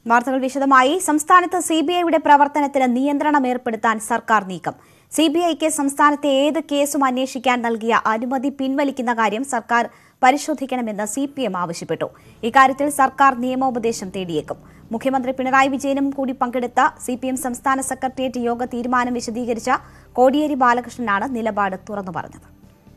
വാർത്തകൾ വിശദമായി സംസ്ഥാനത്ത് സി ബി ഐയുടെ പ്രവർത്തനത്തിന് നിയന്ത്രണം ഏർപ്പെടുത്താൻ സർക്കാർ നീക്കം സി ബി ഐക്ക് സംസ്ഥാനത്തെ ഏത് കേസും അന്വേഷിക്കാൻ നൽകിയ അനുമതി പിൻവലിക്കുന്ന കാര്യം സർക്കാർ പരിശോധിക്കണമെന്ന് സി പി എം ആവശ്യപ്പെട്ടു ഇക്കാര്യത്തിൽ സർക്കാർ നിയമോപദേശം തേടിയേക്കും മുഖ്യമന്ത്രി പിണറായി വിജയനും കൂടി പങ്കെടുത്ത സി പി എം സംസ്ഥാന സെക്രട്ടേറിയറ്റ് യോഗ തീരുമാനം വിശദീകരിച്ച കോടിയേരി ബാലകൃഷ്ണനാണ് നിലപാട് തുറന്നു പറഞ്ഞത്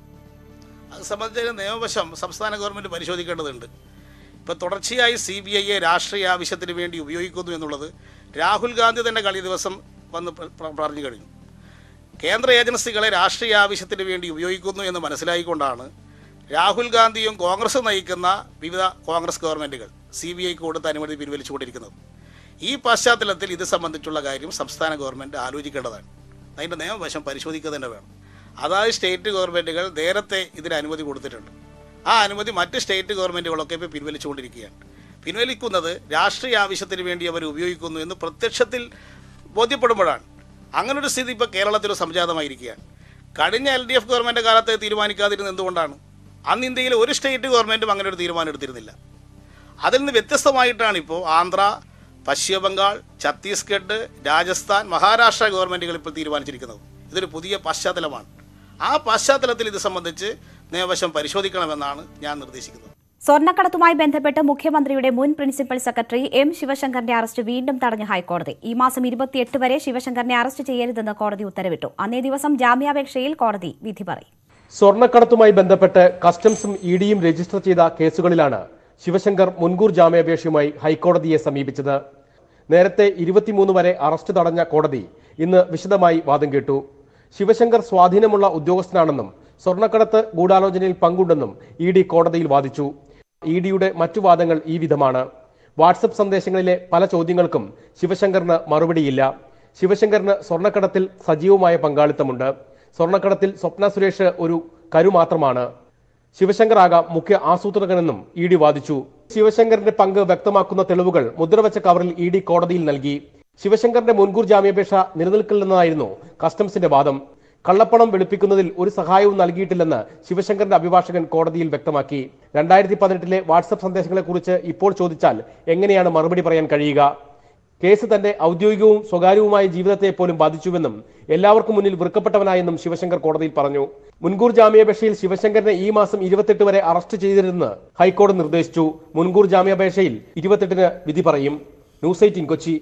അത് സംബന്ധിച്ച നിയമവശം സംസ്ഥാന ഗവൺമെൻറ് പരിശോധിക്കേണ്ടതുണ്ട് ഇപ്പോൾ തുടർച്ചയായി സി ബി ഐയെ രാഷ്ട്രീയ ആവശ്യത്തിന് വേണ്ടി ഉപയോഗിക്കുന്നു എന്നുള്ളത് രാഹുൽ ഗാന്ധി തന്നെ കളി ദിവസം വന്ന് പ്ര- പ്ര- പറഞ്ഞു കഴിഞ്ഞു കേന്ദ്ര ഏജൻസികളെ രാഷ്ട്രീയ ആവശ്യത്തിന് വേണ്ടി ഉപയോഗിക്കുന്നു എന്ന് മനസ്സിലായിക്കൊണ്ടാണ് രാഹുൽ ഗാന്ധിയും കോൺഗ്രസ് നയിക്കുന്ന വിവിധ കോൺഗ്രസ് ഗവൺമെൻറ്റുകൾ സി ബി ഐക്ക് കൊടുത്ത അനുമതി പിൻവലിച്ചുകൊണ്ടിരിക്കുന്നത് ഈ പശ്ചാത്തലത്തിൽ ഇത് സംബന്ധിച്ചുള്ള കാര്യം സംസ്ഥാന ഗവൺമെൻറ് ആലോചിക്കേണ്ടതാണ് അതിൻ്റെ നിയമവശം പരിശോധിക്കുക തന്നെ വേണം അതായത് സ്റ്റേറ്റ് ഗവൺമെൻറ്റുകൾ നേരത്തെ ഇതിന് അനുമതി കൊടുത്തിട്ടുണ്ട് ആ അനുമതി മറ്റ് സ്റ്റേറ്റ് ഗവൺമെൻറ്റുകളൊക്കെ ഇപ്പോൾ പിൻവലിച്ചുകൊണ്ടിരിക്കുകയാണ് പിൻവലിക്കുന്നത് രാഷ്ട്രീയ ആവശ്യത്തിന് വേണ്ടി അവർ ഉപയോഗിക്കുന്നു എന്ന് പ്രത്യക്ഷത്തിൽ ബോധ്യപ്പെടുമ്പോഴാണ് അങ്ങനൊരു സ്ഥിതി ഇപ്പോൾ കേരളത്തിൽ സംജാതമായിരിക്കുകയാണ് കഴിഞ്ഞ എൽ ഡി എഫ് ഗവൺമെൻറ് കാലത്ത് തീരുമാനിക്കാതിരുന്നത് എന്തുകൊണ്ടാണ് അന്ന് ഇന്ത്യയിലെ ഒരു സ്റ്റേറ്റ് ഗവൺമെൻറ്റും അങ്ങനെ ഒരു തീരുമാനം എടുത്തിരുന്നില്ല അതിൽ നിന്ന് വ്യത്യസ്തമായിട്ടാണ് ഇപ്പോൾ ആന്ധ്ര പശ്ചിമ ബംഗാൾ ഛത്തീസ്ഗഡ് രാജസ്ഥാൻ മഹാരാഷ്ട്ര ഗവൺമെൻറ്റുകൾ ഇപ്പോൾ തീരുമാനിച്ചിരിക്കുന്നത് ഇതൊരു പുതിയ പശ്ചാത്തലമാണ് ആ പശ്ചാത്തലത്തിൽ ഇത് സംബന്ധിച്ച് നിയമവശം പരിശോധിക്കണമെന്നാണ് ഞാൻ നിർദ്ദേശിക്കുന്നത് സ്വർണ്ണക്കടത്തുമായി ബന്ധപ്പെട്ട് മുഖ്യമന്ത്രിയുടെ മുൻ പ്രിൻസിപ്പൽ സെക്രട്ടറി എം ശിവശങ്കറിന്റെ അറസ്റ്റ് വീണ്ടും തടഞ്ഞ ഹൈക്കോടതി ഈ മാസം ഇരുപത്തിയെട്ട് വരെ ശിവശങ്കറിനെ അറസ്റ്റ് ചെയ്യരുതെന്ന് കോടതി ഉത്തരവിട്ടു അന്നേ ദിവസം ജാമ്യാപേക്ഷയിൽ കോടതി വിധി പറയും സ്വർണ്ണക്കടത്തുമായി ബന്ധപ്പെട്ട് കസ്റ്റംസും ഇ ഡിയും രജിസ്റ്റർ ചെയ്ത കേസുകളിലാണ് ശിവശങ്കർ മുൻകൂർ ജാമ്യാപേക്ഷയുമായി ഹൈക്കോടതിയെ സമീപിച്ചത് നേരത്തെ ഇരുപത്തിമൂന്ന് വരെ അറസ്റ്റ് തടഞ്ഞ കോടതി ഇന്ന് വിശദമായി വാദം കേട്ടു ശിവശങ്കർ സ്വാധീനമുള്ള ഉദ്യോഗസ്ഥനാണെന്നും സ്വർണ്ണക്കടത്ത് ഗൂഢാലോചനയിൽ പങ്കുണ്ടെന്നും ഇ ഡി കോടതിയിൽ വാദിച്ചു ഇ ഡിയുടെ മറ്റു വാദങ്ങൾ ഈ വിധമാണ് വാട്സപ്പ് സന്ദേശങ്ങളിലെ പല ചോദ്യങ്ങൾക്കും ശിവശങ്കറിന് മറുപടിയില്ല ശിവശങ്കറിന് സ്വർണ്ണക്കടത്തിൽ സജീവമായ പങ്കാളിത്തമുണ്ട് സ്വർണ്ണക്കടത്തിൽ സ്വപ്ന സുരേഷ് ഒരു കരു മാത്രമാണ് ശിവശങ്കർ ആകാം മുഖ്യ ആസൂത്രകനെന്നും ഇ ഡി വാദിച്ചു ശിവശങ്കറിന്റെ പങ്ക് വ്യക്തമാക്കുന്ന തെളിവുകൾ മുദ്രവച്ച കവറിൽ ഇ ഡി കോടതിയിൽ നൽകി ശിവശങ്കറിന്റെ മുൻകൂർ ജാമ്യാപേക്ഷ നിലനിൽക്കില്ലെന്നായിരുന്നു കസ്റ്റംസിന്റെ വാദം കള്ളപ്പണം വെളുപ്പിക്കുന്നതിൽ ഒരു സഹായവും നൽകിയിട്ടില്ലെന്ന് ശിവശങ്കറിന്റെ അഭിഭാഷകൻ കോടതിയിൽ വ്യക്തമാക്കി രണ്ടായിരത്തി പതിനെട്ടിലെ വാട്സപ്പ് സന്ദേശങ്ങളെക്കുറിച്ച് ഇപ്പോൾ ചോദിച്ചാൽ എങ്ങനെയാണ് മറുപടി പറയാൻ കഴിയുക കേസ് തന്റെ ഔദ്യോഗികവും സ്വകാര്യവുമായ ജീവിതത്തെ പോലും ബാധിച്ചുവെന്നും എല്ലാവർക്കും മുന്നിൽ വെറുക്കപ്പെട്ടവനായെന്നും ശിവശങ്കർ കോടതിയിൽ പറഞ്ഞു മുൻകൂർ ജാമ്യാപേക്ഷയിൽ ശിവശങ്കറിനെ ഈ മാസം ഇരുപത്തെട്ട് വരെ അറസ്റ്റ് ചെയ്തിരുന്ന് ഹൈക്കോടതി നിർദ്ദേശിച്ചു മുൻകൂർ ജാമ്യാപേക്ഷയിൽ ഇരുപത്തെട്ടിന് വിധി പറയും ന്യൂസ് എയ്റ്റീൻ കൊച്ചി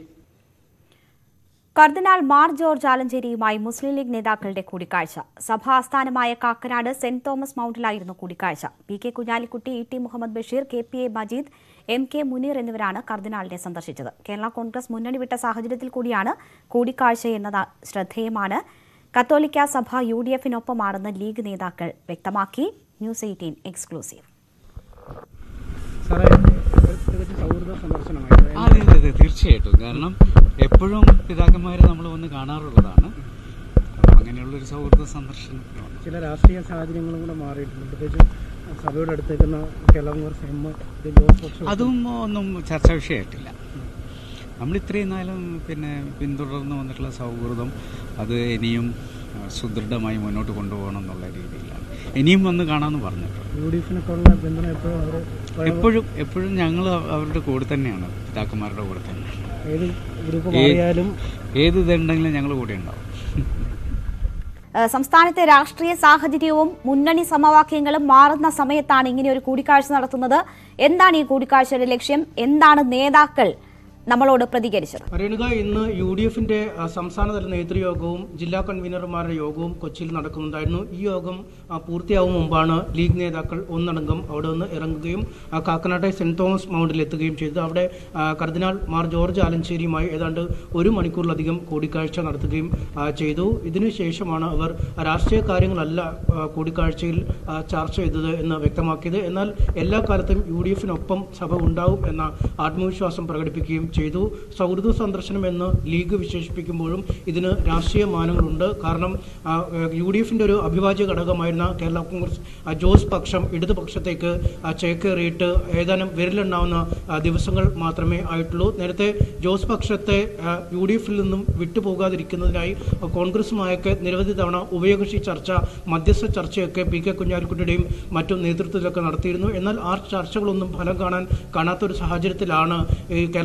കർദിനാൾ മാർ ജോർജ് ആലഞ്ചേരിയുമായി മുസ്ലിം ലീഗ് നേതാക്കളുടെ കൂടിക്കാഴ്ച സഭാ ആസ്ഥാനമായ കാക്കനാട് സെന്റ് തോമസ് മൗണ്ടിലായിരുന്നു കൂടിക്കാഴ്ച P K Kunhalikutty E T Muhammad Basheer K P A Majeed M K Muneer എന്നിവരാണ് കർദിനാളിനെ സന്ദർശിച്ചത് കേരള കോൺഗ്രസ് മുന്നണി വിട്ട സാഹചര്യത്തിൽ കൂടിയാണ് കൂടിക്കാഴ്ച എന്നത് ശ്രദ്ധേയമാണ് കത്തോലിക്ക സഭ യു ഡി എഫിനൊപ്പമാണെന്ന് ലീഗ് നേതാക്കൾ വ്യക്തമാക്കി ന്യൂസ് എയ്റ്റീൻ എക്സ്ക്ലൂസീവ് സാറേ ഒരു തികച്ചും സൗഹൃദ സന്ദർശനമായിരുന്നു അതെ അതെ അതെ തീർച്ചയായിട്ടും കാരണം എപ്പോഴും പിതാക്കന്മാരെ നമ്മൾ വന്ന് കാണാറുള്ളതാണ് അപ്പോൾ അങ്ങനെയുള്ളൊരു സൗഹൃദ സന്ദർശനത്തിലാണ് ചില രാഷ്ട്രീയ സാഹചര്യങ്ങളും കൂടെ മാറിയിട്ടുണ്ട് പ്രത്യേകിച്ചും സഭയോട് അടുത്തേക്കുന്ന കേരള കോൺഗ്രസ് എം ഇത് ജോസ് പക്ഷം അതും ഒന്നും ചർച്ചാ വിഷയമായിട്ടില്ല നമ്മൾ ഇത്രയും നാളും പിന്നെ പിന്തുടർന്ന് വന്നിട്ടുള്ള സൗഹൃദം അത് ഇനിയും ആ, സുദൃഢമായി മുന്നോട്ട് കൊണ്ടുപോകണം എന്നുള്ള രീതിയിലാണ് ഇനിയും വന്ന് കാണാമെന്ന് പറഞ്ഞിട്ടുണ്ട് യു ഡി എഫിനൊക്കെ ഉള്ള പിന്തുണ എപ്പോഴും അവർ എപ്പോഴും എപ്പോഴും ഞങ്ങൾ അവരുടെ കൂടെ തന്നെയാണ് പിതാക്കന്മാരുടെ കൂടെ തന്നെയാണ് ഏത് ഗ്രൂപ്പ് മാറിയാലും ഏത് ഇതുണ്ടെങ്കിലും ഞങ്ങൾ കൂടെ ഉണ്ടാവും ഏഹ് സംസ്ഥാനത്തെ രാഷ്ട്രീയ സാഹചര്യവും മുന്നണി സമവാക്യങ്ങളും മാറുന്ന സമയത്താണ് ഇങ്ങനെ ഒരു കൂടിക്കാഴ്ച നടത്തുന്നത് എന്താണ് ഈ കൂടിക്കാഴ്ചയുടെ ലക്ഷ്യം എന്താണ് നേതാക്കൾ നമ്മളോട് പ്രതികരിച്ചത് രേണുക ഇന്ന് യു ഡി എഫിന്റെ ആ, സംസ്ഥാനതല നേതൃയോഗവും ജില്ലാ കൺവീനർമാരുടെ യോഗവും കൊച്ചിയിൽ നടക്കുന്നുണ്ടായിരുന്നു ഈ യോഗം ആ, പൂർത്തിയാവും മുമ്പാണ് ലീഗ് നേതാക്കൾ ഒന്നടങ്കം അവിടെ നിന്ന് ഇറങ്ങുകയും ആ, കാക്കനാട്ടെ സെന്റ് തോമസ് മൗണ്ടിൽ എത്തുകയും ചെയ്തു അവിടെ ആ, കർദിനാൾ മാർ ജോർജ് ആലഞ്ചേരിയുമായി ഏതാണ്ട് ഒരു മണിക്കൂറിലധികം കൂടിക്കാഴ്ച നടത്തുകയും ആ, ചെയ്തു ഇതിനുശേഷമാണ് അവർ രാഷ്ട്രീയ കാര്യങ്ങളല്ല ആ, കൂടിക്കാഴ്ചയിൽ ആ, ചർച്ച ചെയ്തത് എന്ന് വ്യക്തമാക്കിയത് എന്നാൽ എല്ലാ കാലത്തും യു ഡി എഫിനൊപ്പം സഭ ഉണ്ടാവും എന്ന ആത്മവിശ്വാസം പ്രകടിപ്പിക്കുകയും ചെയ്തു സൗഹൃദ സന്ദർശനം എന്ന് ലീഗ് വിശേഷിപ്പിക്കുമ്പോഴും ഇതിന് രാഷ്ട്രീയ മാനങ്ങളുണ്ട് കാരണം ആ, യു ഡി എഫിൻ്റെ ഒരു അവിഭാജ്യ ഘടകമായിരുന്ന കേരള കോൺഗ്രസ് ആ, ജോസ് പക്ഷം ഇടതുപക്ഷത്തേക്ക് ആ, ചേക്കേറിയിട്ട് ഏതാനും വിരലുണ്ടാവുന്ന ആ, ദിവസങ്ങൾ മാത്രമേ ആയിട്ടുള്ളൂ നേരത്തെ ജോസ് പക്ഷത്തെ ആ, യു ഡി എഫിൽ നിന്നും വിട്ടുപോകാതിരിക്കുന്നതിനായി ആ, കോൺഗ്രസുമായൊക്കെ നിരവധി തവണ ഉഭയകക്ഷി ചർച്ച മധ്യസ്ഥ ചർച്ചയൊക്കെ പി കെ കുഞ്ഞാലിക്കുട്ടിയുടെയും മറ്റും നേതൃത്വത്തിലൊക്കെ നടത്തിയിരുന്നു എന്നാൽ ആ ചർച്ചകളൊന്നും ഫലം കാണാൻ കാണാത്തൊരു സാഹചര്യത്തിലാണ് ഈ കേരള കോൺഗ്രസ്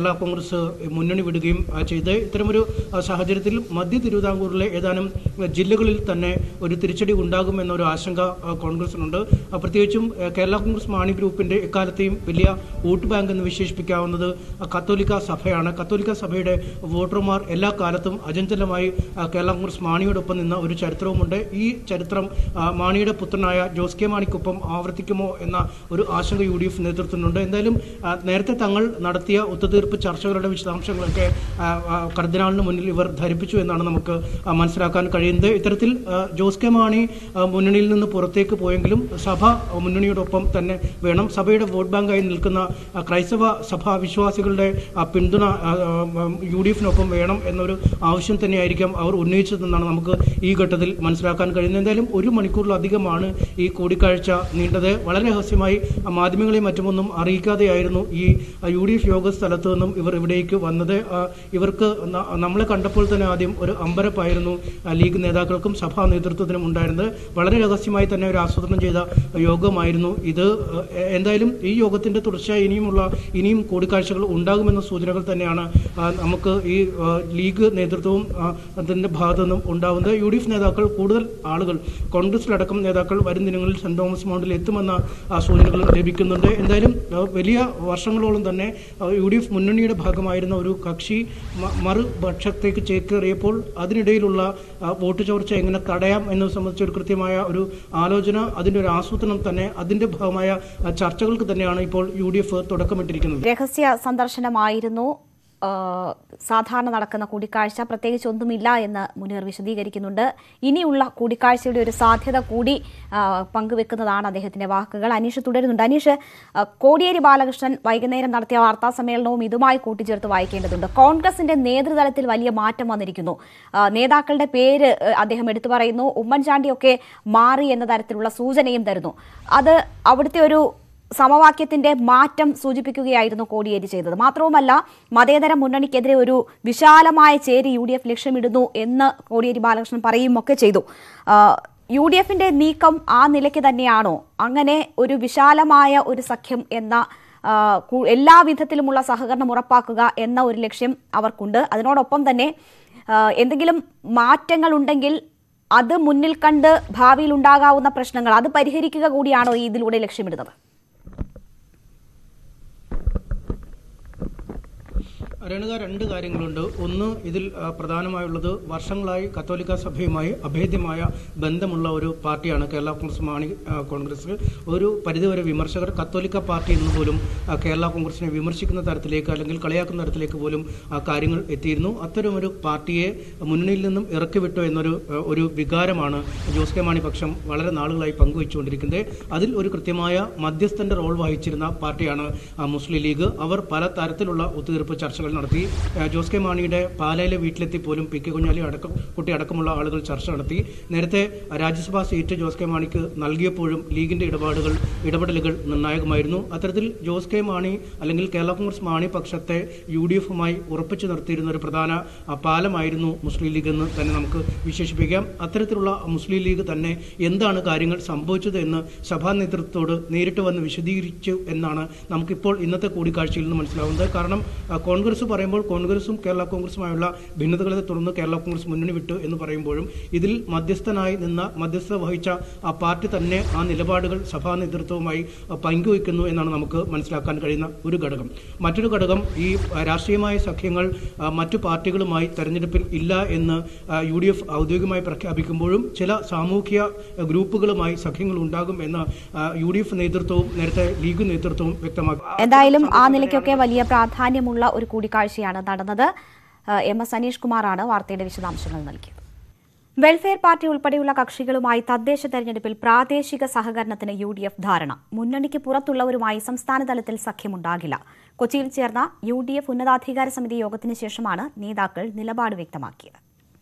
കോൺഗ്രസ് മുന്നണി വിടുകയും ആ, ചെയ്ത് ഇത്തരമൊരു ആ, സാഹചര്യത്തിൽ മധ്യ തിരുവിതാംകൂറിലെ ഏതാനും ആ, ജില്ലകളിൽ തന്നെ ഒരു തിരിച്ചടി ഉണ്ടാകുമെന്നൊരു ആശങ്ക ആ, കോൺഗ്രസിനുണ്ട് ആ, പ്രത്യേകിച്ചും ആ, കേരള കോൺഗ്രസ് മാണി ഗ്രൂപ്പിന്റെ എക്കാലത്തെയും വലിയ വോട്ട് ബാങ്ക് എന്ന് വിശേഷിപ്പിക്കാവുന്നത് ആ, കത്തോലിക്ക സഭയാണ് കത്തോലിക്ക സഭയുടെ വോട്ടർമാർ എല്ലാ കാലത്തും അചഞ്ചലമായി ആ, കേരള കോൺഗ്രസ് മാണിയോടൊപ്പം നിന്ന ഒരു ചരിത്രവുമുണ്ട് ഈ ചരിത്രം ആ, മാണിയുടെ പുത്രനായ ജോസ് കെ മാണിക്കൊപ്പം ആവർത്തിക്കുമോ എന്ന ഒരു ആശങ്ക യു ഡി എഫ് നേതൃത്വത്തിനുണ്ട് എന്തായാലും ആ, നേരത്തെ തങ്ങൾ നടത്തിയ ഒത്തുതീർപ്പ് ചർച്ചകളുടെ വിശദാംശങ്ങളൊക്കെ ആ, ആ, കർദിനാളിന് മുന്നിൽ ഇവർ ധരിപ്പിച്ചു എന്നാണ് നമുക്ക് ആ, മനസ്സിലാക്കാൻ കഴിയുന്നത് ഇത്തരത്തിൽ ആ, ജോസ് കെ മാണി ആ, മുന്നണിയിൽ നിന്ന് പുറത്തേക്ക് പോയെങ്കിലും സഭ മുന്നണിയോടൊപ്പം തന്നെ വേണം സഭയുടെ വോട്ട് ബാങ്കായി നിൽക്കുന്ന ആ, ക്രൈസ്തവ സഭാ വിശ്വാസികളുടെ ആ, പിന്തുണ ആ, ആ, യു ഡി എഫിനൊപ്പം വേണം എന്നൊരു ആവശ്യം തന്നെയായിരിക്കാം അവർ ഉന്നയിച്ചതെന്നാണ് നമുക്ക് ഈ ഘട്ടത്തിൽ മനസ്സിലാക്കാൻ കഴിയുന്നത് എന്തായാലും ഒരു മണിക്കൂറിലധികമാണ് ഈ കൂടിക്കാഴ്ച നീണ്ടത് വളരെ രഹസ്യമായി ആ, മാധ്യമങ്ങളെയും മറ്റുമൊന്നും അറിയിക്കാതെയായിരുന്നു ഈ ആ, യു ഡി എഫ് യോഗ സ്ഥലത്ത് നിന്നും ഇവർ ഇവിടേക്ക് വന്നത് ആ, ഇവർക്ക് ന- നമ്മളെ കണ്ടപ്പോൾ തന്നെ ആദ്യം ഒരു അമ്പരപ്പായിരുന്നു ആ, ലീഗ് നേതാക്കൾക്കും സഭാ നേതൃത്വത്തിനും ഉണ്ടായിരുന്നത് വളരെ രഹസ്യമായി തന്നെ ഒരു ആസൂത്രണം ചെയ്ത യോഗമായിരുന്നു ഇത് ഏഹ്, എന്തായാലും ഈ യോഗത്തിന്റെ തുടർച്ചയായി ഇനിയുമുള്ള ഇനിയും കൂടിക്കാഴ്ചകൾ ഉണ്ടാകുമെന്ന സൂചനകൾ തന്നെയാണ് ആ, നമുക്ക് ഈ ആ, ലീഗ് നേതൃത്വവും ആ, അതിന്റെ ഭാഗത്തു നിന്നും ഉണ്ടാവുന്നത് യു ഡി എഫ് നേതാക്കൾ കൂടുതൽ ആളുകൾ കോൺഗ്രസിലടക്കം നേതാക്കൾ വരും ദിനങ്ങളിൽ സെന്റ് തോമസ് മൗണ്ടിൽ എത്തുമെന്ന ആ, സൂചനകൾ ലഭിക്കുന്നുണ്ട് എന്തായാലും ആ, വലിയ വർഷങ്ങളോളം തന്നെ ആ, യു ഡി എഫ് മുന്നണിയുടെ ഭാഗമായിരുന്ന ഒരു കക്ഷി മ- മറുപക്ഷത്തേക്ക് ചേക്കേറിയപ്പോൾ അതിനിടയിലുള്ള ആ, വോട്ട് ചോർച്ച എങ്ങനെ തടയാം എന്നത് സംബന്ധിച്ച് ഒരു കൃത്യമായ ഒരു ആലോചന അതിന്റെ ഒരു ആസൂത്രണം തന്നെ അതിന്റെ ഭാഗമായ ആ, ചർച്ചകൾക്ക് തന്നെയാണ് ഇപ്പോൾ യു ഡി എഫ് തുടക്കമിട്ടിരിക്കുന്നത് രഹസ്യ സന്ദർശനമായിരുന്നു ആ, സാധാരണ നടക്കുന്ന കൂടിക്കാഴ്ച പ്രത്യേകിച്ച് ഒന്നുമില്ല എന്ന് മുനീർ വിശദീകരിക്കുന്നുണ്ട് ഇനിയുള്ള കൂടിക്കാഴ്ചയുടെ ഒരു സാധ്യത കൂടി ആ, പങ്കുവെക്കുന്നതാണ് അദ്ദേഹത്തിന്റെ വാക്കുകൾ അനീഷ് തുടരുന്നുണ്ട് അനീഷ് ആ, കോടിയേരി ബാലകൃഷ്ണൻ വൈകുന്നേരം നടത്തിയ വാർത്താ സമ്മേളനവും ഇതുമായി കൂട്ടിച്ചേർത്ത് വായിക്കേണ്ടതുണ്ട് കോൺഗ്രസിന്റെ നേതൃതലത്തിൽ വലിയ മാറ്റം വന്നിരിക്കുന്നു ആ, നേതാക്കളുടെ പേര് ആ, അദ്ദേഹം എടുത്തു പറയുന്നു ഉമ്മൻചാണ്ടിയൊക്കെ മാറി എന്ന തരത്തിലുള്ള സൂചനയും തരുന്നു അത് അവിടുത്തെ ഒരു സമവാക്യത്തിന്റെ മാറ്റം സൂചിപ്പിക്കുകയായിരുന്നു കോടിയേരി ചെയ്തത് മാത്രവുമല്ല മതേതര മുന്നണിക്കെതിരെ ഒരു വിശാലമായ ചേരി യു ഡി എഫ് ലക്ഷ്യമിടുന്നു എന്ന് കോടിയേരി ബാലകൃഷ്ണൻ പറയുമൊക്കെ ചെയ്തു ആ, യു ഡി എഫിന്റെ നീക്കം ആ നിലയ്ക്ക് തന്നെയാണോ അങ്ങനെ ഒരു വിശാലമായ ഒരു സഖ്യം എന്ന ആ, കു- എല്ലാ വിധത്തിലുമുള്ള സഹകരണം ഉറപ്പാക്കുക എന്ന ഒരു ലക്ഷ്യം അവർക്കുണ്ട് അതിനോടൊപ്പം തന്നെ ആ, എന്തെങ്കിലും മാറ്റങ്ങൾ ഉണ്ടെങ്കിൽ അത് മുന്നിൽ കണ്ട് ഭാവിയിൽ ഉണ്ടാകാവുന്ന പ്രശ്നങ്ങൾ അത് പരിഹരിക്കുക കൂടിയാണോ ഈ ഇതിലൂടെ ലക്ഷ്യമിടുന്നത് രേണുക രണ്ട് കാര്യങ്ങളുണ്ട് ഒന്ന് ഇതിൽ ആ, പ്രധാനമായുള്ളത് വർഷങ്ങളായി കത്തോലിക്ക സഭയുമായി അഭേദ്യമായ ബന്ധമുള്ള ഒരു പാർട്ടിയാണ് കേരള കോൺഗ്രസ് മാണി ആ, കോൺഗ്രസ് ഒരു പരിധിവരെ വിമർശകർ കത്തോലിക്ക പാർട്ടി എന്ന് പോലും ആ, കേരള കോൺഗ്രസിനെ വിമർശിക്കുന്ന തരത്തിലേക്ക് അല്ലെങ്കിൽ കളിയാക്കുന്ന തരത്തിലേക്ക് പോലും ആ, കാര്യങ്ങൾ എത്തിയിരുന്നു അത്തരമൊരു പാർട്ടിയെ മുന്നണിയിൽ നിന്നും ഇറക്കി വിട്ടു എന്നൊരു ആ, ഒരു വികാരമാണ് ജോസ് കെ മാണി പക്ഷം വളരെ നാളുകളായി പങ്കുവച്ചുകൊണ്ടിരിക്കുന്നത് അതിൽ ഒരു കൃത്യമായ മധ്യസ്ഥന്റെ റോൾ വഹിച്ചിരുന്ന പാർട്ടിയാണ് ആ, മുസ്ലിം ലീഗ് അവർ പല തരത്തിലുള്ള ഒത്തുതീർപ്പ് ചർച്ചകൾ നടത്തി ആ, ജോസ് കെ മാണിയുടെ പാലയിലെ വീട്ടിലെത്തി പോലും പി കെ കുഞ്ഞാലി അടക്കം കുട്ടി അടക്കമുള്ള ആളുകൾ ചർച്ച നടത്തി നേരത്തെ രാജ്യസഭാ സീറ്റ് ജോസ് കെ മാണിക്ക് നൽകിയപ്പോഴും ലീഗിന്റെ ഇടപാടുകൾ ഇടപെടലുകൾ നിർണായകമായിരുന്നു അത്തരത്തിൽ ജോസ് കെ മാണി അല്ലെങ്കിൽ കേരള കോൺഗ്രസ് മാണി പക്ഷത്തെ യു ഡി എഫുമായി ഉറപ്പിച്ചു നിർത്തിയിരുന്ന ഒരു പ്രധാന ആ, പാലമായിരുന്നു മുസ്ലിം ലീഗ് എന്ന് തന്നെ നമുക്ക് വിശേഷിപ്പിക്കാം അത്തരത്തിലുള്ള മുസ്ലിം ലീഗ് തന്നെ എന്താണ് കാര്യങ്ങൾ സംഭവിച്ചത് എന്ന് സഭാ നേതൃത്വത്തോട് നേരിട്ട് വന്ന് വിശദീകരിച്ചു എന്നാണ് നമുക്കിപ്പോൾ ഇന്നത്തെ കൂടിക്കാഴ്ചയിൽ നിന്ന് മനസ്സിലാവുന്നത് കാരണം ആ, കോൺഗ്രസ് പറയുമ്പോൾ കോൺഗ്രസും കേരള കോൺഗ്രസുമായുള്ള ഭിന്നതകളെ തുടർന്ന് കേരള കോൺഗ്രസ് മുന്നണി വിട്ടു എന്ന് പറയുമ്പോഴും ഇതിൽ മധ്യസ്ഥനായി നിന്ന മധ്യസ്ഥത വഹിച്ച ആ പാർട്ടി തന്നെ ആ നിലപാടുകൾ സഭാ നേതൃത്വവുമായി ആ, പങ്കുവയ്ക്കുന്നു എന്നാണ് നമുക്ക് മനസ്സിലാക്കാൻ കഴിയുന്ന ഒരു ഘടകം മറ്റൊരു ഘടകം ഈ ആ, രാഷ്ട്രീയമായ സഖ്യങ്ങൾ ആ, മറ്റു പാർട്ടികളുമായി തെരഞ്ഞെടുപ്പിൽ ഇല്ല എന്ന് ആ, യു ഡി എഫ് ഔദ്യോഗികമായി പ്രഖ്യാപിക്കുമ്പോഴും ചില സാമൂഹ്യ ആ, ഗ്രൂപ്പുകളുമായി സഖ്യങ്ങൾ ഉണ്ടാകും എന്ന് ആ, യു ഡി എഫ് നേതൃത്വവും നേരത്തെ ലീഗ് നേതൃത്വവും വ്യക്തമാക്കി എന്തായാലും ആ നിലയ്ക്കൊക്കെ വലിയ പ്രാധാന്യമുള്ള ഒരു കൂടിക്കാഴ്ചയാണ് നടന്നത് ആ, എം എസ് അനീഷ് കുമാറാണ് വാർത്തയുടെ വിശദാംശങ്ങൾ നൽകിയത് വെൽഫെയർ പാർട്ടി ഉൾപ്പെടെയുള്ള കക്ഷികളുമായി തദ്ദേശ തെരഞ്ഞെടുപ്പിൽ പ്രാദേശിക സഹകരണത്തിന് യു ഡി എഫ് ധാരണ മുന്നണിക്ക് പുറത്തുള്ളവരുമായി സംസ്ഥാന തലത്തിൽ സഖ്യമുണ്ടാകില്ല കൊച്ചിയിൽ ചേർന്ന യു ഡി എഫ് ഉന്നതാധികാര സമിതി യോഗത്തിന് ശേഷമാണ് നേതാക്കൾ നിലപാട് വ്യക്തമാക്കിയത്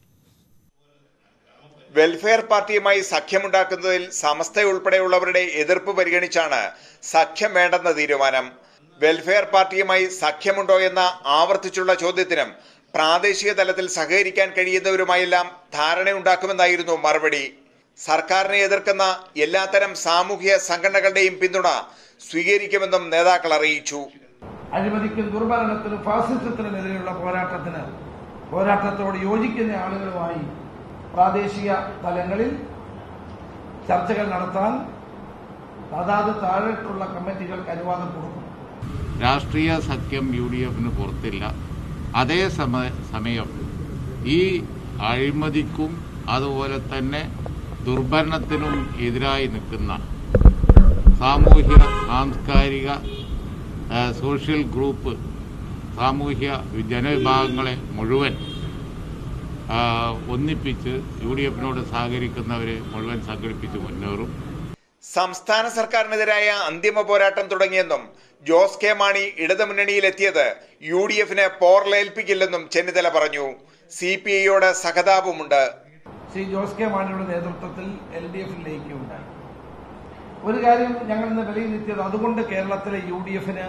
വെൽഫെയർ പാർട്ടിയുമായി സഖ്യമുണ്ടാക്കുന്നതിൽ സമസ്തയുൾപ്പെടെയുള്ളവരുടെ എതിർപ്പ് പരിഗണിച്ചാണ് സഖ്യം വേണ്ടെന്ന തീരുമാനം വെൽഫെയർ പാർട്ടിയുമായി സഖ്യമുണ്ടോ എന്ന ആവർത്തിച്ചുള്ള ചോദ്യത്തിനും പ്രാദേശിക തലത്തിൽ സഹകരിക്കാൻ കഴിയുന്നവരുമായെല്ലാം ധാരണയുണ്ടാക്കുമെന്നായിരുന്നു മറുപടി സർക്കാരിനെ എതിർക്കുന്ന എല്ലാത്തരം സാമൂഹ്യ സംഘടനകളുടെയും പിന്തുണ സ്വീകരിക്കുമെന്നും നേതാക്കൾ അറിയിച്ചു അഴിമതിക്കും ദുർഭരണത്തിനും ഫാസിസത്തിനുമെതിരെയുള്ള പോരാട്ടത്തിന് പോരാട്ടത്തോട് യോജിക്കുന്ന ആളുകളുമായി പ്രാദേശിക തലങ്ങളിൽ ചർച്ചകൾ നടത്താൻ അതാത് താഴെട്ടുള്ള കമ്മിറ്റികൾക്ക് അനുവാദം കൊടുക്കും രാഷ്ട്രീയ സഖ്യം യു ഡി എഫിന് പുറത്തില്ല അതേ സമ സമയം ഈ അഴിമതിക്കും അതുപോലെ തന്നെ ദുർഭരണത്തിനും എതിരായി നിൽക്കുന്ന സാമൂഹ്യ സാംസ്കാരിക ആ, സോഷ്യൽ ഗ്രൂപ്പ് സാമൂഹ്യ ജനവിഭാഗങ്ങളെ മുഴുവൻ ആ, ഒന്നിപ്പിച്ച് യു ഡി എഫിനോട് സഹകരിക്കുന്നവരെ മുഴുവൻ സംഘടിപ്പിച്ച് മുന്നേറും സംസ്ഥാന സർക്കാരിനെതിരായ അന്തിമ പോരാട്ടം തുടങ്ങിയെന്നും ജോസ് കെ മാണി ഇടതുമുന്നണിയിലെത്തിയത് യു ഡി എഫിന് പോർലേൽപ്പിക്കില്ലെന്നും ചെന്നിത്തല പറഞ്ഞു സി പി ഐയോട് സഹതാപമുണ്ട് ശ്രീ ജോസ് കെ മാണിയുടെ നേതൃത്വത്തിൽ എൽ ഡി എഫിൽ ലയിക്കുകയുണ്ടായി ഒരു കാര്യം ഞങ്ങൾ ഇന്ന് വിലയിരുത്തിയത് അതുകൊണ്ട് കേരളത്തിലെ യു ഡി എഫിന്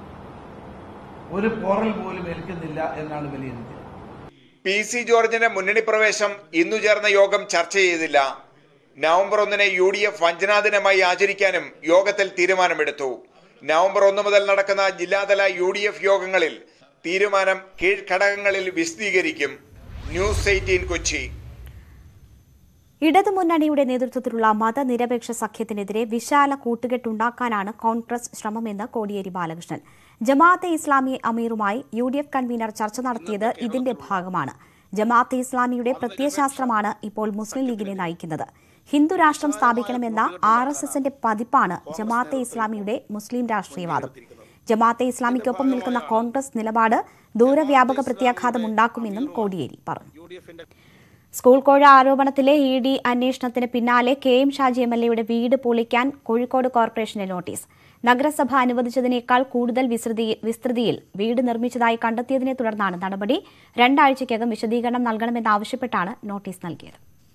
ഒരു പോറൽ പോലും ഏൽക്കുന്നില്ല എന്നാണ് വിലയിരുത്തിയത് പി സി ജോർജിന്റെ മുന്നണി പ്രവേശം ഇന്നു ചേർന്ന യോഗം ചർച്ച ചെയ്തില്ല നവംബർ ഒന്നിന് യു ഡി എഫ് വഞ്ചനാദിനമായി ആചരിക്കാനും യോഗത്തിൽ തീരുമാനമെടുത്തു നവംബർ ഒന്ന് മുതൽ നടക്കുന്ന ജില്ലാതല യു ഡി എഫ് യോഗങ്ങളിൽ തീരുമാനം കീഴ്ഘടകങ്ങളിൽ വിശദീകരിക്കും ന്യൂസ് എയ്റ്റീൻ കൊച്ചി ഇടതുമുന്നണിയുടെ നേതൃത്വത്തിലുള്ള മതനിരപേക്ഷ സഖ്യത്തിനെതിരെ വിശാല കൂട്ടുകെട്ടുണ്ടാക്കാനാണ് കോൺഗ്രസ് ശ്രമമെന്ന് കോടിയേരി ബാലകൃഷ്ണൻ ജമാഅത്തെ ഇസ്ലാമി അമീറുമായി യു ഡി എഫ് കൺവീനർ ചർച്ച നടത്തിയത് ഇതിന്റെ ഭാഗമാണ് ജമാഅത്തെ ഇസ്ലാമിയുടെ പ്രത്യയശാസ്ത്രമാണ് ഇപ്പോൾ മുസ്ലിം ലീഗിനെ നയിക്കുന്നത് ഹിന്ദു രാഷ്ട്രം സ്ഥാപിക്കണമെന്ന ആർ എസ് എസിന്റെ പതിപ്പാണ് ജമാഅത്തെ ഇസ്ലാമിയുടെ മുസ്ലിം രാഷ്ട്രീയവാദം ജമാഅത്തെ ഇസ്ലാമിക്കൊപ്പം നിൽക്കുന്ന കോൺഗ്രസ് നിലപാട് ദൂരവ്യാപക പ്രത്യാഘാതമുണ്ടാക്കുമെന്നും കോടിയേരി പറഞ്ഞു സ്കൂൾ കോഴ ആരോപണത്തിലെ ഇ ഡി അന്വേഷണത്തിന് പിന്നാലെ K M Shaji M L എയുടെ വീട് പൊളിക്കാൻ കോഴിക്കോട് കോർപ്പറേഷന് നോട്ടീസ് നഗരസഭ അനുവദിച്ചതിനേക്കാൾ കൂടുതൽ വിസ്തൃതി- വിസ്തൃതിയിൽ വീട് നിർമ്മിച്ചതായി കണ്ടെത്തിയതിനെ തുടർന്നാണ് നടപടി രണ്ടാഴ്ചയ്ക്കകം വിശദീകരണം നൽകണമെന്നാവശ്യപ്പെട്ടാണ് നോട്ടീസ് നൽകിയത്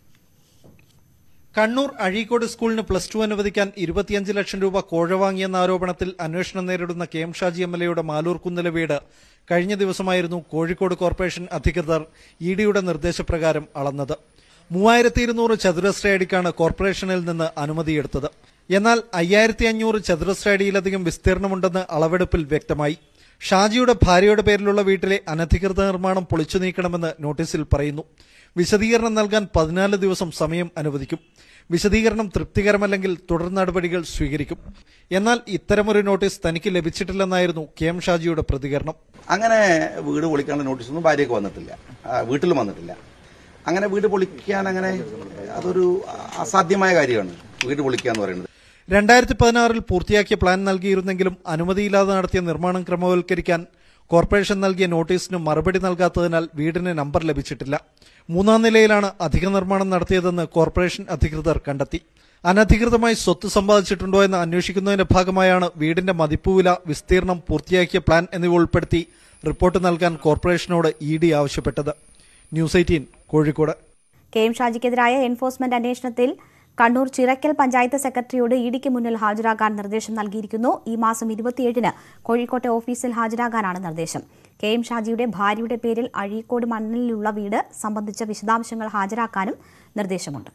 കണ്ണൂർ അഴീക്കോട് സ്കൂളിന് പ്ലസ് ടു അനുവദിക്കാൻ ഇരുപത്തിയഞ്ച് ലക്ഷം രൂപ കോഴ വാങ്ങിയെന്ന ആരോപണത്തിൽ അന്വേഷണം നേരിടുന്ന K M Shaji M L എയുടെ മാലൂർ കുന്നിലെ വീട് കഴിഞ്ഞ ദിവസമായിരുന്നു കോഴിക്കോട് കോർപ്പറേഷൻ അധികൃതർ ഇ ഡിയുടെ നിർദ്ദേശപ്രകാരം അളന്നത് മൂവായിരത്തി ഇരുന്നൂറ് ചതുരശ്ര അടിക്കാണ് കോർപ്പറേഷനിൽ നിന്ന് അനുമതിയെടുത്തത് എന്നാൽ അയ്യായിരത്തി അഞ്ഞൂറ് ചതുരശ്ര അടിയിലധികം വിസ്തീർണമുണ്ടെന്ന് അളവെടുപ്പിൽ വ്യക്തമായി ഷാജിയുടെ ഭാര്യയുടെ പേരിലുള്ള വീട്ടിലെ അനധികൃത നിർമ്മാണം പൊളിച്ചു നീക്കണമെന്ന് നോട്ടീസിൽ പറയുന്നു വിശദീകരണം നൽകാൻ പതിനാല് ദിവസം സമയം അനുവദിക്കും വിശദീകരണം തൃപ്തികരമല്ലെങ്കിൽ തുടർ നടപടികൾ സ്വീകരിക്കും എന്നാൽ ഇത്തരമൊരു നോട്ടീസ് തനിക്ക് ലഭിച്ചിട്ടില്ലെന്നായിരുന്നു കെ എം ഷാജിയുടെ പ്രതികരണം അങ്ങനെ വീട് പൊളിക്കാനുള്ള നോട്ടീസൊന്നും ഭാര്യയ്ക്ക് വന്നിട്ടില്ല ആ, വീട്ടിലും വന്നിട്ടില്ല അങ്ങനെ വീട് പൊളിക്കാൻ അങ്ങനെ അതൊരു അസാധ്യമായ കാര്യമാണ് വീട് പൊളിക്കുക എന്ന് പറയുന്നത് രണ്ടായിരത്തി പതിനാറിൽ പൂർത്തിയാക്കിയ പ്ലാൻ നൽകിയിരുന്നെങ്കിലും അനുമതിയില്ലാതെ നടത്തിയ നിർമ്മാണം ക്രമവൽക്കരിക്കാൻ കോർപ്പറേഷൻ നൽകിയ നോട്ടീസിന് മറുപടി നൽകാത്തതിനാൽ വീടിന് നമ്പർ ലഭിച്ചിട്ടില്ല മൂന്നാം നിലയിലാണ് അധിക നിർമ്മാണം നടത്തിയതെന്ന് കോർപ്പറേഷൻ അധികൃതർ കണ്ടെത്തി അനധികൃതമായി സ്വത്ത് സമ്പാദിച്ചിട്ടുണ്ടോ എന്ന് അന്വേഷിക്കുന്നതിന്റെ ഭാഗമായാണ് വീടിന്റെ മതിപ്പുവില വിസ്തീർണം പൂർത്തിയാക്കിയ പ്ലാൻ എന്നിവ ഉൾപ്പെടുത്തി റിപ്പോർട്ട് നൽകാൻ കോർപ്പറേഷനോട് ഇ ഡി ആവശ്യപ്പെട്ടത് news eighteen Kozhikode K M ഷാജിക്കെതിരായ എൻഫോഴ്സ്മെന്റ് അന്വേഷണത്തിൽ കണ്ണൂർ ചിറക്കൽ പഞ്ചായത്ത് സെക്രട്ടറിയോട് ഇഡിക്ക് മുന്നിൽ ഹാജരാകാൻ നിർദ്ദേശം നൽകിയിരിക്കുന്നു ഈ മാസം ഇരുപത്തിയേഴിന് കോഴിക്കോട്ടെ ഓഫീസിൽ ഹാജരാകാനാണ് നിർദ്ദേശം കെ എം ഷാജിയുടെ ഭാര്യയുടെ പേരിൽ അഴീക്കോട് മണ്ണിലുള്ള വീട് സംബന്ധിച്ച വിശദാംശങ്ങൾ ഹാജരാക്കാനും നിർദ്ദേശമുണ്ട്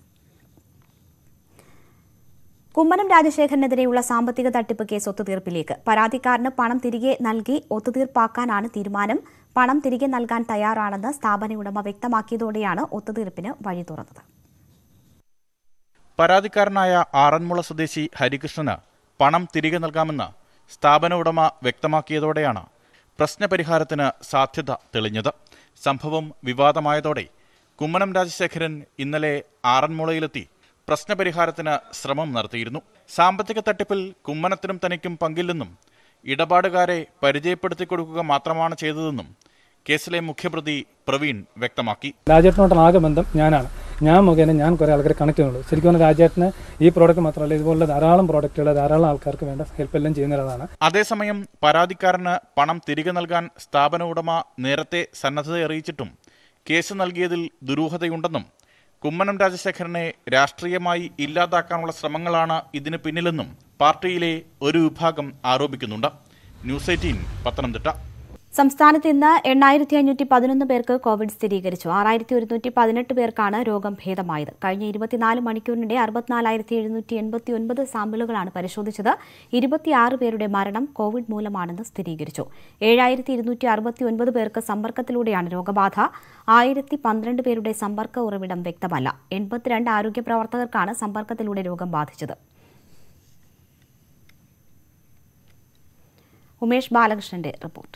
കുമ്മനം രാജശേഖരനെതിരെയുള്ള സാമ്പത്തിക തട്ടിപ്പ് കേസ് ഒത്തുതീർപ്പിലേക്ക് പരാതിക്കാരന് പണം തിരികെ നൽകി ഒത്തുതീർപ്പാക്കാനാണ് തീരുമാനം പണം തിരികെ നൽകാൻ തയ്യാറാണെന്ന് സ്ഥാപന ഉടമ വ്യക്തമാക്കിയതോടെയാണ് ഒത്തുതീർപ്പിന് വഴി തുറന്നത് പരാതിക്കാരനായ ആറന്മുള സ്വദേശി ഹരികൃഷ്ണന് പണം തിരികെ നൽകാമെന്ന് സ്ഥാപന ഉടമ വ്യക്തമാക്കിയതോടെയാണ് പ്രശ്നപരിഹാരത്തിന് സാധ്യത തെളിഞ്ഞത് സംഭവം വിവാദമായതോടെ കുമ്മനം രാജശേഖരൻ ഇന്നലെ ആറന്മുളയിലെത്തി പ്രശ്നപരിഹാരത്തിന് ശ്രമം നടത്തിയിരുന്നു സാമ്പത്തിക തട്ടിപ്പിൽ കുമ്മനത്തിനും തനിക്കും പങ്കില്ലെന്നും ഇടപാടുകാരെ പരിചയപ്പെടുത്തി കൊടുക്കുക മാത്രമാണ് ചെയ്തതെന്നും കേസിലെ മുഖ്യപ്രതി പ്രവീൺ വ്യക്തമാക്കി രാജേട്ടനോട്ടുള്ള ആകെ ബന്ധം ഞാനാണ് ഞാൻ മുഖേന ഞാൻ കുറേ ആൾക്കാരെ കണക്ട് ചെയ്യുന്നുള്ളൂ ശരിക്കും പറഞ്ഞാൽ രാജേട്ടന് ഈ പ്രോഡക്റ്റ് മാത്രമല്ല ഇതുപോലുള്ള ധാരാളം പ്രോഡക്റ്റുകൾ ധാരാളം ആൾക്കാർക്ക് വേണ്ട ഹെൽപ്പ് എല്ലാം ചെയ്യുന്നതാണ് അതേസമയം പരാതിക്കാരന് പണം തിരികെ നൽകാൻ സ്ഥാപന ഉടമ നേരത്തെ സന്നദ്ധത അറിയിച്ചിട്ടും കേസ് നൽകിയതിൽ ദുരൂഹതയുണ്ടെന്നും കുമ്മനം രാജശേഖരനെ രാഷ്ട്രീയമായി ഇല്ലാതാക്കാനുള്ള ശ്രമങ്ങളാണ് ഇതിന് പിന്നിലെന്നും പാർട്ടിയിലെ ഒരു വിഭാഗം ആരോപിക്കുന്നുണ്ട് ന്യൂസ് എയ്റ്റീൻ പത്തനംതിട്ട സംസ്ഥാനത്ത് ഇന്ന് എണ്ണായിരത്തി അഞ്ഞൂറ്റി പതിനൊന്ന് പേർക്ക് കോവിഡ് സ്ഥിരീകരിച്ചു ആറായിരത്തി ഒരുന്നൂറ്റി പതിനെട്ട് പേർക്കാണ് രോഗം ഭേദമായത് കഴിഞ്ഞ ഇരുപത്തിനാല് മണിക്കൂറിനിടെ അറുപത്തിനാലായിരത്തി എഴുന്നൂറ്റി എൺപത്തി ഒൻപത് സാമ്പിളുകളാണ് പരിശോധിച്ചത് ഇരുപത്തിയാറ് പേരുടെ മരണം കോവിഡ് മൂലമാണെന്ന് സ്ഥിരീകരിച്ചു ഏഴായിരത്തി ഇരുന്നൂറ്റി അറുപത്തി ഒൻപത് പേർക്ക് സമ്പർക്കത്തിലൂടെയാണ് രോഗബാധ ആയിരത്തി പന്ത്രണ്ട് പേരുടെ സമ്പർക്ക ഉറവിടം വ്യക്തമല്ല എൺപത്തിരണ്ട് ആരോഗ്യ പ്രവർത്തകർക്കാണ് സമ്പർക്കത്തിലൂടെ രോഗം ബാധിച്ചത് ഉമേഷ് ബാലകൃഷ്ണന്റെ റിപ്പോർട്ട്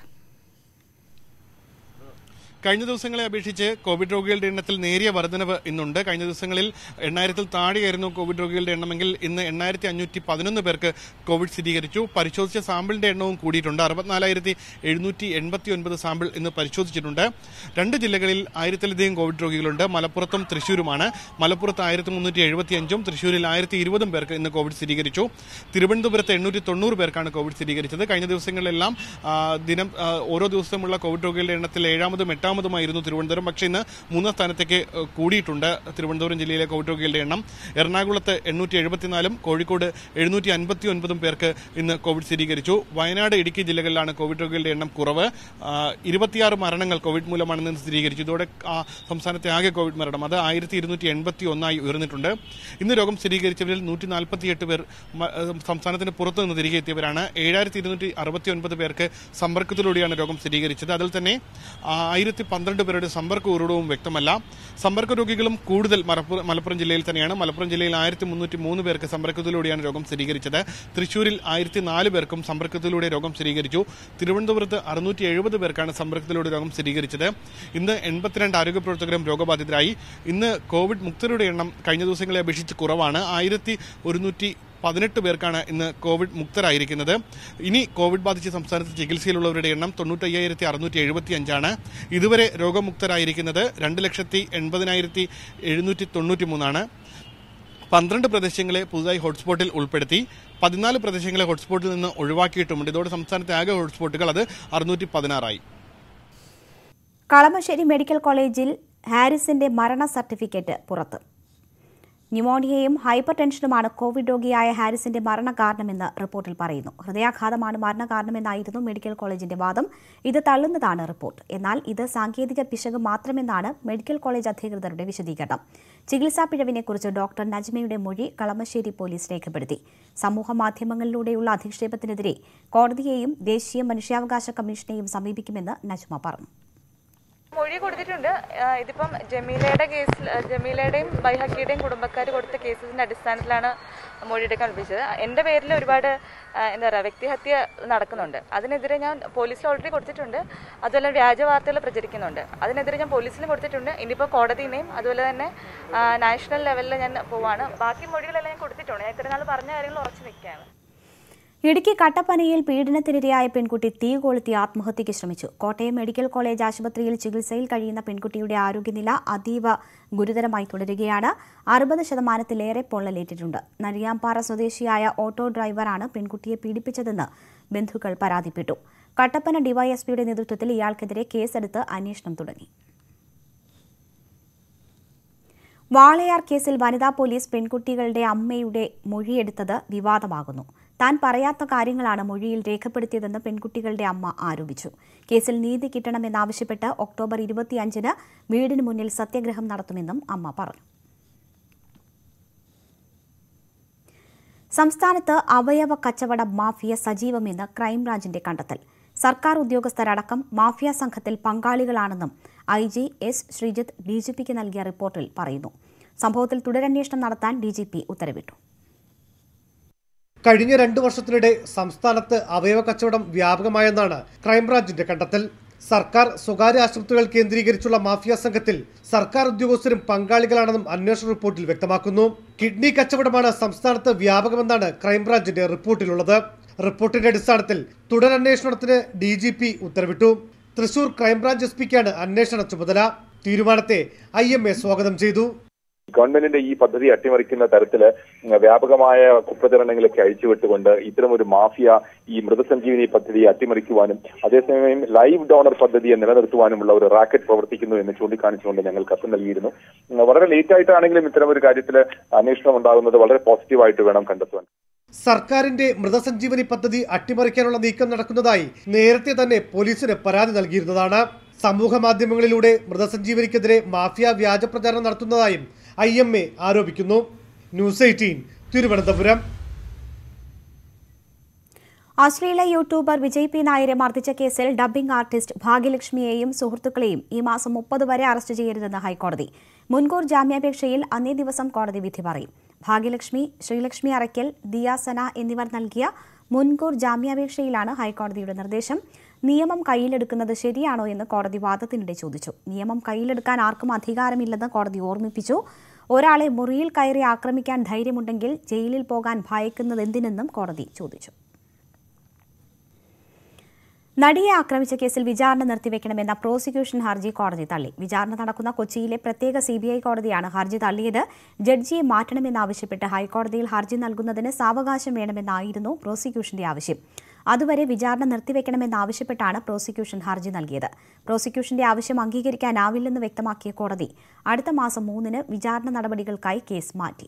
കഴിഞ്ഞ ദിവസങ്ങളെ അപേക്ഷിച്ച് കോവിഡ് രോഗികളുടെ എണ്ണത്തിൽ നേരിയ വർധനവ് ഇന്നുണ്ട് കഴിഞ്ഞ ദിവസങ്ങളിൽ എണ്ണായിരത്തിൽ താഴെയായിരുന്നു കോവിഡ് രോഗികളുടെ എണ്ണമെങ്കിൽ ഇന്ന് എണ്ണായിരത്തി അഞ്ഞൂറ്റി പതിനൊന്ന് പേർക്ക് കോവിഡ് സ്ഥിരീകരിച്ചു പരിശോധിച്ച സാമ്പിളിന്റെ എണ്ണവും കൂടിയിട്ടുണ്ട് അറുപത്തിനാലായിരത്തി എഴുന്നൂറ്റി എൺപത്തി ഒൻപത് സാമ്പിൾ ഇന്ന് പരിശോധിച്ചിട്ടുണ്ട് രണ്ട് ജില്ലകളിൽ ആയിരത്തിലധികം കോവിഡ് രോഗികളുണ്ട് മലപ്പുറത്തും തൃശ്ശൂരുമാണ് മലപ്പുറത്ത് ആയിരത്തി മുന്നൂറ്റി എഴുപത്തി അഞ്ചും തൃശ്ശൂരിൽ ആയിരത്തി ഇരുപതും പേർക്ക് ഇന്ന് കോവിഡ് സ്ഥിരീകരിച്ചു തിരുവനന്തപുരത്ത് എണ്ണൂറ്റി തൊണ്ണൂറ് പേർക്കാണ് കോവിഡ് സ്ഥിരീകരിച്ചത് കഴിഞ്ഞ ദിവസങ്ങളിലെല്ലാം ആ, ദിനം ആ, ഓരോ ദിവസമുള്ള കോവിഡ് രോഗികളുടെ എണ്ണത്തിൽ ഏഴാമതും എട്ടാമതുമായിരുന്നു തിരുവനന്തപുരം പക്ഷേ ഇന്ന് മൂന്നാം സ്ഥാനത്തേക്ക് ഏ, കൂടിയിട്ടുണ്ട് തിരുവനന്തപുരം ജില്ലയിലെ കോവിഡ് രോഗികളുടെ എണ്ണം എറണാകുളത്ത് എണ്ണൂറ്റി എഴുപത്തിനാലും കോഴിക്കോട് എഴുന്നൂറ്റി അൻപത്തി ഒൻപതും പേർക്ക് ഇന്ന് കോവിഡ് സ്ഥിരീകരിച്ചു വയനാട് ഇടുക്കി ജില്ലകളിലാണ് കോവിഡ് രോഗികളുടെ എണ്ണം കുറവ് ആ, ഇരുപത്തിയാറ് മരണങ്ങൾ കോവിഡ് മൂലമാണെന്ന് സ്ഥിരീകരിച്ചു ഇതോടെ ആ, സംസ്ഥാനത്തെ ആകെ കോവിഡ് മരണം അത് ആയിരത്തി ഇരുന്നൂറ്റി എൺപത്തി ഒന്നായി ഉയർന്നിട്ടുണ്ട് ഇന്ന് രോഗം സ്ഥിരീകരിച്ചവരിൽ നൂറ്റി നാൽപ്പത്തിയെട്ട് പേർ മ- ഏഹ് സംസ്ഥാനത്തിന് പുറത്തു നിന്ന് തിരികെ എത്തിയവരാണ് ഏഴായിരത്തി ഇരുന്നൂറ്റി അറുപത്തി ഒൻപത് പേർക്ക് സമ്പർക്കത്തിലൂടെയാണ് രോഗം സ്ഥിരീകരിച്ചത് അതിൽ തന്നെ ആയിരത്തി പന്ത്രണ്ട് പേരുടെ സമ്പർക്ക ഉറവിടവും വ്യക്തമല്ല സമ്പർക്ക രോഗികളും കൂടുതൽ മലപ്പുറം മലപ്പുറം ജില്ലയിൽ തന്നെയാണ് മലപ്പുറം ജില്ലയിൽ ആയിരത്തി മുന്നൂറ്റി മൂന്ന് പേർക്ക് സമ്പർക്കത്തിലൂടെയാണ് രോഗം സ്ഥിരീകരിച്ചത് തൃശൂരിൽ ആയിരത്തി നാല് പേർക്കും സമ്പർക്കത്തിലൂടെ രോഗം സ്ഥിരീകരിച്ചു തിരുവനന്തപുരത്ത് അറുന്നൂറ്റി എഴുപത് പേർക്കാണ് സമ്പർക്കത്തിലൂടെ രോഗം സ്ഥിരീകരിച്ചത് ഇന്ന് എൺപത്തിരണ്ട് ആരോഗ്യ പ്രവർത്തകരും രോഗബാധിതരായി ഇന്ന് കോവിഡ് മുക്തരുടെ എണ്ണം കഴിഞ്ഞ ദിവസങ്ങളെ അപേക്ഷിച്ച് കുറവാണ് ആയിരത്തി ഒരുന്നൂറ്റി പതിനെട്ട് പേർക്കാണ് ഇന്ന് കോവിഡ് മുക്തരായിരിക്കുന്നത് ഇനി കോവിഡ് ബാധിച്ച് സംസ്ഥാനത്ത് ചികിത്സയിലുള്ളവരുടെ എണ്ണം തൊണ്ണൂറ്റയ്യായിരത്തി അറുന്നൂറ്റി എഴുപത്തി അഞ്ചാണ് ഇതുവരെ രോഗമുക്തരായിരിക്കുന്നത് രണ്ട് ലക്ഷത്തി എൺപതിനായിരത്തി എഴുന്നൂറ്റി തൊണ്ണൂറ്റി മൂന്നാണ് പന്ത്രണ്ട് പ്രദേശങ്ങളെ പുതുതായി ഹോട്ട്സ്പോട്ടിൽ ഉൾപ്പെടുത്തി പതിനാല് പ്രദേശങ്ങളെ ഹോട്ട്സ്പോട്ടിൽ നിന്ന് ഒഴിവാക്കിയിട്ടുമുണ്ട് ഇതോടെ സംസ്ഥാനത്തെ ആകെ ഹോട്ട്സ്പോട്ടുകൾ അത് അറുന്നൂറ്റി പതിനാറായി കളമശ്ശേരി മെഡിക്കൽ കോളേജിൽ ഹാരിസിന്റെ മരണ സർട്ടിഫിക്കറ്റ് പുറത്ത് ന്യൂമോണിയയും ഹൈപ്പർ ടെൻഷനുമാണ് കോവിഡ് രോഗിയായ ഹാരിസിന്റെ മരണകാരണമെന്ന് റിപ്പോർട്ടിൽ പറയുന്നു ഹൃദയാഘാതമാണ് മരണകാരണമെന്നായിരുന്നു മെഡിക്കൽ കോളേജിന്റെ വാദം ഇത് തള്ളുന്നതാണ് റിപ്പോർട്ട് എന്നാൽ ഇത് സാങ്കേതിക പിശക് മാത്രമെന്നാണ് മെഡിക്കൽ കോളേജ് അധികൃതരുടെ വിശദീകരണം ചികിത്സാ പിഴവിനെക്കുറിച്ച് ഡോക്ടർ നജ്മയുടെ മൊഴി കളമശ്ശേരി പോലീസ് രേഖപ്പെടുത്തി സമൂഹ മാധ്യമങ്ങളിലൂടെയുള്ള അധിക്ഷേപത്തിനെതിരെ കോടതിയെയും ദേശീയ മനുഷ്യാവകാശ കമ്മീഷനെയും സമീപിക്കുമെന്ന് നജ്മ പറഞ്ഞു മൊഴി കൊടുത്തിട്ടുണ്ട് ആ, ഇതിപ്പം ജമീലയുടെ കേസിൽ ജമീലയുടെയും ബൈഹക്കിയുടെയും കുടുംബക്കാർ കൊടുത്ത കേസിന്റെ അടിസ്ഥാനത്തിലാണ് മൊഴിയെടുക്കാൻ ഏൽപ്പിച്ചത് എൻ്റെ പേരിൽ ഒരുപാട് ആ, എന്താ പറയുക വ്യക്തിഹത്യ നടക്കുന്നുണ്ട് അതിനെതിരെ ഞാൻ പോലീസിൽ ഓൾറെഡി കൊടുത്തിട്ടുണ്ട് അതുപോലെ വ്യാജ വാർത്തകൾ പ്രചരിക്കുന്നുണ്ട് അതിനെതിരെ ഞാൻ പോലീസിലും കൊടുത്തിട്ടുണ്ട് ഇനിയിപ്പോൾ കോടതിനെയും അതുപോലെ തന്നെ ആ, നാഷണൽ ലെവലിൽ ഞാൻ പോവാണ് ബാക്കി മൊഴികളെല്ലാം ഞാൻ കൊടുത്തിട്ടുണ്ട് ഞാൻ ഇത്ര നാൾ പറഞ്ഞ കാര്യങ്ങൾ ഉറച്ചു നിൽക്കുകയാണ് ഇടുക്കി കട്ടപ്പനയിൽ പീഡനത്തിനിരയായ പെൺകുട്ടി തീ കൊളുത്തി ആത്മഹത്യയ്ക്ക് ശ്രമിച്ചു കോട്ടയം മെഡിക്കൽ കോളേജ് ആശുപത്രിയിൽ ചികിത്സയിൽ കഴിയുന്ന പെൺകുട്ടിയുടെ ആരോഗ്യനില അതീവ ഗുരുതരമായി തുടരുകയാണ് അറുപത് ശതമാനത്തിലേറെ പൊള്ളലേറ്റിട്ടുണ്ട് നരിയാമ്പാറ സ്വദേശിയായ ഓട്ടോ ഡ്രൈവറാണ് പെൺകുട്ടിയെ പീഡിപ്പിച്ചതെന്ന് ബന്ധുക്കൾ പരാതിപ്പെട്ടു കട്ടപ്പന ഡിവൈഎസ്പിയുടെ നേതൃത്വത്തിൽ ഇയാൾക്കെതിരെ കേസെടുത്ത് അന്വേഷണം തുടങ്ങി വാളയാർ കേസിൽ വനിതാ പോലീസ് പെൺകുട്ടികളുടെ അമ്മയുടെ മൊഴിയെടുത്തത് വിവാദമാകുന്നു താൻ പറയാത്ത കാര്യങ്ങളാണ് മൊഴിയിൽ രേഖപ്പെടുത്തിയതെന്ന് പെൺകുട്ടികളുടെ അമ്മ ആരോപിച്ചു കേസിൽ നീതി കിട്ടണമെന്നാവശ്യപ്പെട്ട് ഒക്ടോബർ ഇരുപത്തിയഞ്ചിന് വീടിന് മുന്നിൽ സത്യഗ്രഹം നടത്തുമെന്നും അമ്മ പറഞ്ഞു സംസ്ഥാനത്ത് അവയവ കച്ചവട മാഫിയ സജീവമെന്ന് ക്രൈംബ്രാഞ്ചിന്റെ കണ്ടെത്തൽ സർക്കാർ ഉദ്യോഗസ്ഥരടക്കം മാഫിയ സംഘത്തിൽ പങ്കാളികളാണെന്നും ഐ ജി എസ് ശ്രീജിത്ത് ഡിജിപിക്ക് നൽകിയ റിപ്പോർട്ടിൽ പറയുന്നു സംഭവത്തിൽ തുടരന്വേഷണം നടത്താൻ ഡിജിപി ഉത്തരവിട്ടു കഴിഞ്ഞ രണ്ടു വർഷത്തിനിടെ സംസ്ഥാനത്ത് അവയവ കച്ചവടം വ്യാപകമായെന്നാണ് ക്രൈംബ്രാഞ്ചിന്റെ കണ്ടെത്തൽ സർക്കാർ സ്വകാര്യ ആശുപത്രികൾ കേന്ദ്രീകരിച്ചുള്ള മാഫിയ സംഘത്തിൽ സർക്കാർ ഉദ്യോഗസ്ഥരും പങ്കാളികളാണെന്നും അന്വേഷണ റിപ്പോർട്ടിൽ വ്യക്തമാക്കുന്നു കിഡ്നി കച്ചവടമാണ് സംസ്ഥാനത്ത് വ്യാപകമെന്നാണ് ക്രൈംബ്രാഞ്ചിന്റെ റിപ്പോർട്ടിലുള്ളത് റിപ്പോർട്ടിന്റെ അടിസ്ഥാനത്തിൽ തുടരന്വേഷണത്തിന് ഡി ജി പി ഉത്തരവിട്ടു തൃശൂർ ക്രൈംബ്രാഞ്ച് എസ് പിക്കാണ് അന്വേഷണ ചുമതല തീരുമാനത്തെ ഐ എം എ സ്വാഗതം ചെയ്തു ഗവൺമെന്റിന്റെ ഈ പദ്ധതി അട്ടിമറിക്കുന്ന തരത്തില് വ്യാപകമായ കുപ്രചരണങ്ങളൊക്കെ അഴിച്ചുവിട്ടുകൊണ്ട് ഇത്തരമൊരു മാഫിയ ഈ മൃതസഞ്ജീവനി പദ്ധതി അട്ടിമറിക്കുവാനും അതേസമയം ലൈവ് ഡോണർ പദ്ധതിയെ നിലനിർത്തുവാനുമുള്ള ഒരു റാക്കറ്റ് പ്രവർത്തിക്കുന്നു എന്ന് ചൂണ്ടിക്കാണിച്ചുകൊണ്ട് ഞങ്ങൾ കത്ത് നൽകിയിരുന്നു ഉം, വളരെ ലേറ്റ് ആയിട്ടാണെങ്കിലും ഇത്തരം ഒരു കാര്യത്തിൽ അന്വേഷണം ഉണ്ടാകുന്നത് വളരെ പോസിറ്റീവായിട്ട് വേണം കണ്ടെത്തുവാൻ സർക്കാരിന്റെ മൃതസഞ്ജീവനി പദ്ധതി അട്ടിമറിക്കാനുള്ള നീക്കം നടക്കുന്നതായി നേരത്തെ തന്നെ പോലീസിന് പരാതി നൽകിയിരുന്നതാണ് സമൂഹ മാധ്യമങ്ങളിലൂടെ മൃതസഞ്ജീവനിക്കെതിരെ മാഫിയ വ്യാജ പ്രചാരണം നടത്തുന്നതായും ഐ എം എ ആരോപിക്കുന്നു ന്യൂസ് എയ്റ്റീൻ തിരുവനന്തപുരം അശ്ലീല യൂട്യൂബർ വിജയ് പി നായരെ മർദ്ദിച്ച കേസിൽ ഡബ്ബിംഗ് ആർട്ടിസ്റ്റ് ഭാഗ്യലക്ഷ്മിയെയും സുഹൃത്തുക്കളെയും ഈ മാസം മുപ്പത് വരെ അറസ്റ്റ് ചെയ്യരുതെന്ന് ഹൈക്കോടതി മുൻകൂർ ജാമ്യാപേക്ഷയിൽ അന്നേ ദിവസം കോടതി വിധി പറയും ഭാഗ്യലക്ഷ്മി ശ്രീലക്ഷ്മി അറയ്ക്കൽ ദിയാസന എന്നിവർ നൽകിയ മുൻകൂർ ജാമ്യാപേക്ഷയിലാണ് ഹൈക്കോടതിയുടെ നിർദ്ദേശം നിയമം കയ്യിലെടുക്കുന്നത് ശരിയാണോ എന്ന് കോടതി വാദത്തിനിടെ ചോദിച്ചു നിയമം കയ്യിലെടുക്കാൻ ആർക്കും അധികാരമില്ലെന്ന് കോടതി ഓർമ്മിപ്പിച്ചു ഒരാളെ മുറിയിൽ കയറി ആക്രമിക്കാൻ ധൈര്യമുണ്ടെങ്കിൽ ജയിലിൽ പോകാൻ ഭയക്കുന്നതെന്തിനെന്നും കോടതി ചോദിച്ചു നടിയെ ആക്രമിച്ച കേസിൽ വിചാരണ നിർത്തിവെക്കണമെന്ന പ്രോസിക്യൂഷൻ ഹർജി കോടതി തള്ളി വിചാരണ നടക്കുന്ന കൊച്ചിയിലെ പ്രത്യേക സിബിഐ കോടതിയാണ് ഹർജി തള്ളിയത് ജഡ്ജിയെ മാറ്റണമെന്നാവശ്യപ്പെട്ട് ഹൈക്കോടതിയിൽ ഹർജി നൽകുന്നതിന് സാവകാശം വേണമെന്നായിരുന്നു പ്രോസിക്യൂഷന്റെ ആവശ്യം അതുവരെ വിചാരണ നിർത്തിവെക്കണമെന്നാവശ്യപ്പെട്ടാണ് പ്രോസിക്യൂഷൻ ഹർജി നൽകിയത് പ്രോസിക്യൂഷന്റെ ആവശ്യം അംഗീകരിക്കാനാവില്ലെന്ന് വ്യക്തമാക്കിയ കോടതി അടുത്ത മാസം മൂന്നിന് വിചാരണ നടപടികൾക്കായി കേസ് മാറ്റി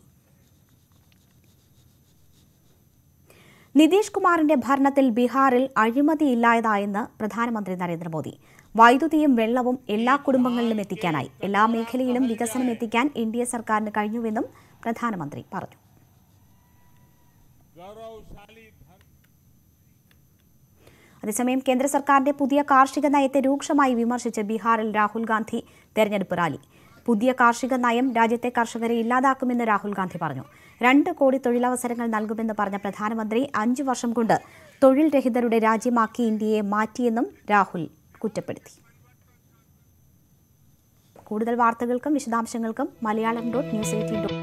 നിതീഷ് കുമാറിന്റെ ഭരണത്തിൽ ബീഹാറിൽ അഴിമതിയില്ലായതായെന്ന് പ്രധാനമന്ത്രി നരേന്ദ്രമോദി വൈദ്യുതിയും വെള്ളവും എല്ലാ കുടുംബങ്ങളിലും എത്തിക്കാനായി എല്ലാ മേഖലയിലും വികസനം എത്തിക്കാൻ എൻ ഡി എ സർക്കാരിന് കഴിഞ്ഞുവെന്നും പ്രധാനമന്ത്രി പറഞ്ഞു അതേസമയം കേന്ദ്ര സർക്കാരിന്റെ പുതിയ കാർഷിക നയത്തെ രൂക്ഷമായി വിമർശിച്ച് ബീഹാറിൽ രാഹുൽ ഗാന്ധി തെരഞ്ഞെടുപ്പ് റാലി പുതിയ കാർഷിക നയം രാജ്യത്തെ കർഷകരെ ഇല്ലാതാക്കുമെന്ന് രാഹുൽ ഗാന്ധി പറഞ്ഞു രണ്ട് കോടി തൊഴിലവസരങ്ങൾ നൽകുമെന്ന് പറഞ്ഞ പ്രധാനമന്ത്രി അഞ്ചു വർഷം കൊണ്ട് തൊഴിൽ രഹിതരുടെ രാജ്യമാക്കി ഇന്ത്യയെ മാറ്റിയെന്നും രാഹുൽ കുറ്റപ്പെടുത്തി കൂടുതൽ വാർത്തകൾക്കും വിശദാംശങ്ങൾക്കും മലയാളം ഡോട്ട് ന്യൂസ് എയ്റ്റീൻ